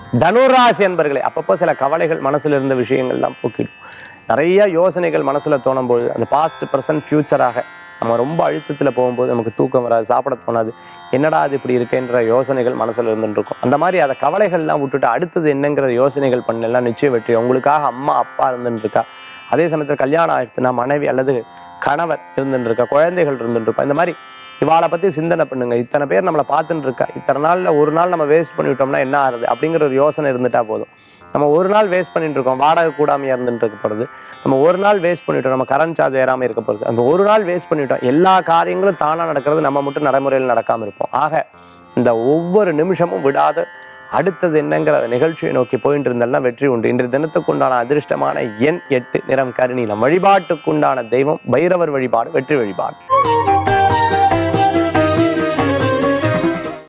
தனுராசி அன்பர்களே அப்பப்போ சில கவலைகள் மனசுல இருந்த விஷயங்கள்லாம் போக்கிடும் நிறைய யோசனைகள் மனசுல தோணும்போது அந்த பாஸ்ட் ப்ரெசன்ட் ஃபியூச்சராக நம்ம ரொம்ப அழுத்தத்தில் போகும்போது நமக்கு தூக்கம் வராது சாப்பிட தோணாது என்னடா அது இப்படி இருக்கேன்ற யோசனைகள் மனசுல இருந்துட்டு இருக்கும் அந்த மாதிரி அதை கவலைகள்லாம் விட்டுட்டு அடுத்தது என்னங்கிற யோசனைகள் பண்ணலாம் நிச்சயம் வெற்றி உங்களுக்காக அம்மா அப்பா இருந்துட்டு இருக்கா அதே சமயத்தில் கல்யாணம் ஆயிடுச்சுன்னா மனைவி அல்லது கணவர் இருந்துட்டு இருக்கா குழந்தைகள் இருந்துட்டு இருக்கா இந்த மாதிரி இவாளை பற்றி சிந்தனை பண்ணுங்க இத்தனை பேர் நம்மளை பார்த்துட்டு இருக்கா இத்தனை நாளில் ஒரு நாள் நம்ம வேஸ்ட் பண்ணிவிட்டோம்னா என்ன ஆகுது அப்படிங்கிற ஒரு யோசனை இருந்துட்டா போதும் நம்ம ஒரு நாள் வேஸ்ட் பண்ணிட்டு இருக்கோம் வாடகை கூடாமையாக இருந்துட்டு இருக்க போகிறது நம்ம ஒரு நாள் வேஸ்ட் பண்ணிட்டோம் நம்ம கரண்ட் சார்ஜ் ஏறாமல் இருக்க போகிறது அந்த ஒரு நாள் வேஸ்ட் பண்ணிட்டோம் எல்லா காரியங்களும் தானாக நடக்கிறது நம்ம மட்டும் நடைமுறையில் நடக்காமல் இருப்போம் ஆக இந்த ஒவ்வொரு நிமிஷமும் விடாத அடுத்தது என்னங்கிற நிகழ்ச்சியை நோக்கி போயிட்டு இருந்தெல்லாம் வெற்றி உண்டு இன்றைய தினத்துக்குண்டான அதிர்ஷ்டமான எண் எட்டு நிறம் கருநீலம் வழிபாட்டுக்குண்டான தெய்வம் பைரவர் வழிபாடு வெற்றி வழிபாடு